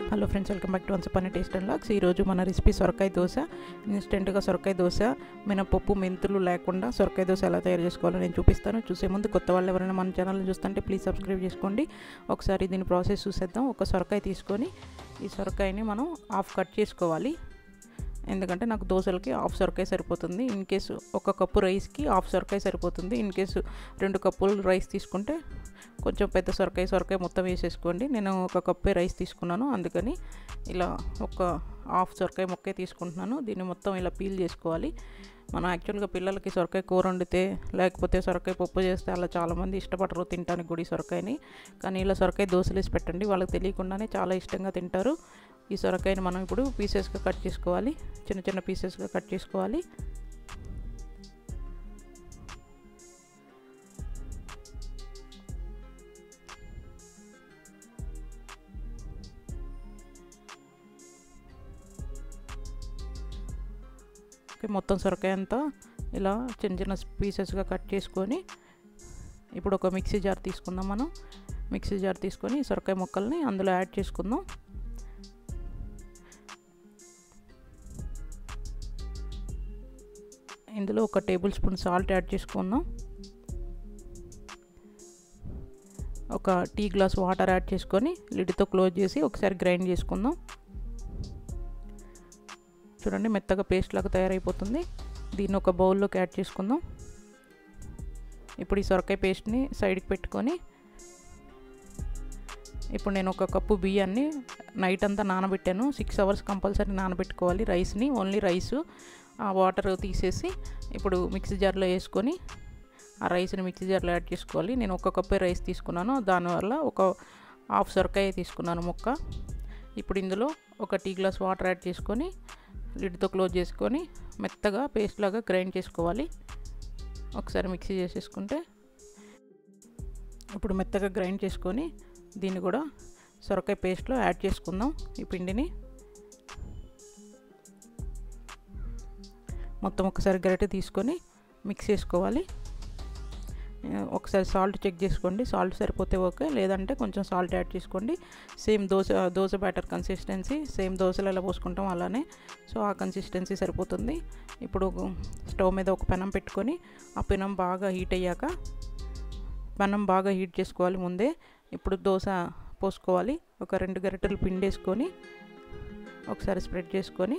hello friends welcome back to వన్స్ పని taste and లాక్స్ ఈరోజు మన రెసిపీ సొరకాయ దోశ ఇన్స్టెంట్గా సొరకాయ దోశ మినపప్పు మెంతులు లేకుండా సొరకాయ దోశ ఎలా తయారు చేసుకోవాలో నేను చూపిస్తాను చూసే ముందు కొత్త వాళ్ళు ఎవరైనా మన ఛానల్ని చూస్తుంటే ప్లీజ్ సబ్స్క్రైబ్ చేసుకోండి ఒకసారి దీని ప్రాసెస్ చూసేద్దాం ఒక సొరకాయ తీసుకొని ఈ సొరకాయని మనం హాఫ్ కట్ చేసుకోవాలి ఎందుకంటే నాకు దోశలకి హాఫ్ సొరకాయ సరిపోతుంది ఇన్ కేసు ఒక కప్పు రైస్కి హాఫ్ సొరకాయ సరిపోతుంది ఇన్ కేసు రెండు కప్పులు రైస్ తీసుకుంటే కొంచెం పెద్ద సొరకాయ సొరకాయ మొత్తం వేసేసుకోండి నేను ఒక కప్పే రైస్ తీసుకున్నాను అందుకని ఇలా ఒక హాఫ్ సొరకాయ మొక్కే తీసుకుంటున్నాను దీన్ని మొత్తం ఇలా పీల్ చేసుకోవాలి మనం యాక్చువల్గా పిల్లలకి సొరకాయ కూర వండితే లేకపోతే సొరకాయ పప్పు చేస్తే అలా చాలామంది ఇష్టపడరు తినడానికి కూడా ఈ సొరకాయని కానీ ఇలా సొరకాయ దోశలు వేసి పెట్టండి వాళ్ళకి తెలియకుండానే చాలా ఇష్టంగా తింటారు ఈ సొరకాయని మనం ఇప్పుడు పీసెస్గా కట్ చేసుకోవాలి చిన్న చిన్న పీసెస్గా కట్ చేసుకోవాలి ఓకే మొత్తం సొరకాయ అంతా ఇలా చిన్న చిన్న పీసెస్గా కట్ చేసుకొని ఇప్పుడు ఒక మిక్సీ జార్ తీసుకుందాం మనం మిక్సీ జార్ తీసుకొని సొరకాయ ముక్కల్ని అందులో యాడ్ చేసుకుందాం ఇందులో ఒక టేబుల్ స్పూన్ సాల్ట్ యాడ్ చేసుకుందాం ఒక టీ గ్లాస్ వాటర్ యాడ్ చేసుకొని లిడ్తో క్లోజ్ చేసి ఒకసారి గ్రైండ్ చేసుకుందాం చూడండి మెత్తగా పేస్ట్ లాగా తయారైపోతుంది దీన్ని ఒక బౌల్లోకి యాడ్ చేసుకుందాం ఇప్పుడు ఈ సొరకాయ పేస్ట్ని సైడ్కి పెట్టుకొని ఇప్పుడు నేను ఒక కప్పు బియ్యాన్ని నైట్ అంతా నానబెట్టాను సిక్స్ అవర్స్ కంపల్సరీ నానబెట్టుకోవాలి రైస్ని ఓన్లీ రైసు ఆ వాటర్ తీసేసి ఇప్పుడు మిక్సీ జార్లో వేసుకొని ఆ రైస్ని మిక్సీ జార్లో యాడ్ చేసుకోవాలి నేను ఒక కప్పే రైస్ తీసుకున్నాను దానివల్ల ఒక హాఫ్ సొరకాయ తీసుకున్నాను ముక్క ఇప్పుడు ఇందులో ఒక టీ గ్లాస్ వాటర్ యాడ్ చేసుకొని లిడ్తో క్లోజ్ చేసుకొని మెత్తగా పేస్ట్ లాగా గ్రైండ్ చేసుకోవాలి ఒకసారి మిక్సీ చేసేసుకుంటే ఇప్పుడు మెత్తగా గ్రైండ్ చేసుకొని దీన్ని కూడా సొరకాయ పేస్ట్లో యాడ్ చేసుకుందాం ఈ పిండిని మొత్తం ఒకసారి గరిటె తీసుకొని మిక్స్ చేసుకోవాలి ఒకసారి సాల్ట్ చెక్ చేసుకోండి సాల్ట్ సరిపోతే ఓకే లేదంటే కొంచెం సాల్ట్ యాడ్ చేసుకోండి same dosa dosa batter consistency same దోశలు ఎలా పోసుకుంటాం అలానే సో ఆ కన్సిస్టెన్సీ సరిపోతుంది ఇప్పుడు స్టవ్ మీద ఒక పెనం పెట్టుకొని ఆ పెనం బాగా హీట్ అయ్యాక పెనం బాగా హీట్ చేసుకోవాలి ముందే ఇప్పుడు దోశ పోసుకోవాలి ఒక రెండు గరిటెలు పిండి వేసుకొని ఒకసారి స్ప్రెడ్ చేసుకొని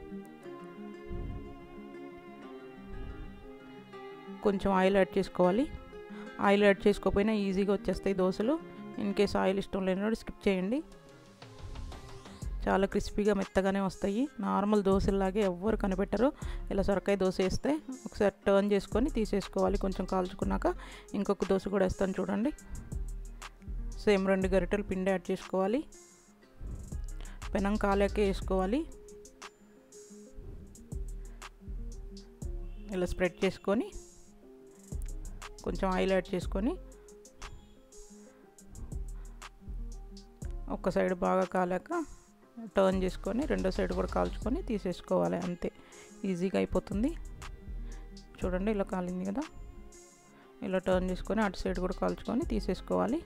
కొంచెం ఆయిల్ యాడ్ చేసుకోవాలి ఆయిల్ యాడ్ చేసుకోకపోయినా ఈజీగా వచ్చేస్తాయి దోశలు ఇన్ కేస్ ఆయిల్ ఇష్టం లేనివాడు స్కిప్ చేయండి చాలా క్రిస్పీగా మెత్తగానే వస్తాయి నార్మల్ దోశలాగే ఎవ్వరు కనిపెట్టరు ఇలా సొరకాయ దోశ వేస్తే ఒకసారి టర్న్ చేసుకొని తీసేసుకోవాలి కొంచెం కాల్చుకున్నాక ఇంకొక దోశ కూడా వేస్తాను చూడండి సేమ్ రెండు గరిటెలు పిండి యాడ్ చేసుకోవాలి పెనం కాలేకే వేసుకోవాలి ఇలా స్ప్రెడ్ చేసుకొని కొంచెం ఆయిల్ యాడ్ చేసుకొని ఒక సైడ్ బాగా కాలాక టర్న్ చేసుకొని రెండో సైడ్ కూడా కాల్చుకొని తీసేసుకోవాలి అంతే ఈజీగా అయిపోతుంది చూడండి ఇలా కాలింది కదా ఇలా టర్న్ చేసుకొని అటు సైడ్ కూడా కాల్చుకొని తీసేసుకోవాలి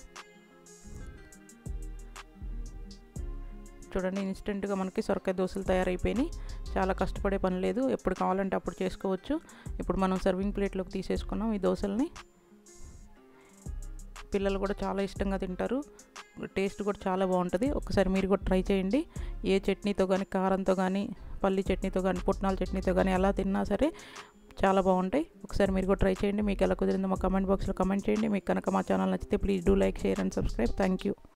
చూడండి ఇన్స్టెంట్గా మనకి సొరకాయ దోశలు తయారైపోయినాయి చాలా కష్టపడే పని లేదు ఎప్పుడు కావాలంటే అప్పుడు చేసుకోవచ్చు ఇప్పుడు మనం సర్వింగ్ ప్లేట్లోకి తీసేసుకున్నాం ఈ దోశల్ని పిల్లలు కూడా చాలా ఇష్టంగా తింటారు టేస్ట్ కూడా చాలా బాగుంటుంది ఒకసారి మీరు కూడా ట్రై చేయండి ఏ చట్నీతో కానీ కారంతో కానీ పల్లి చట్నీతో కానీ పుట్నాల చట్నీతో కానీ ఎలా తిన్నా సరే చాలా బాగుంటాయి ఒకసారి మీరు కూడా ట్రై చేయండి మీకు ఎలా కుదిరిందో మా కమెంట్ బాక్స్లో కమెంట్ చేయండి మీకు కనుక మా ఛానల్ నచ్చితే please do like share and subscribe thank you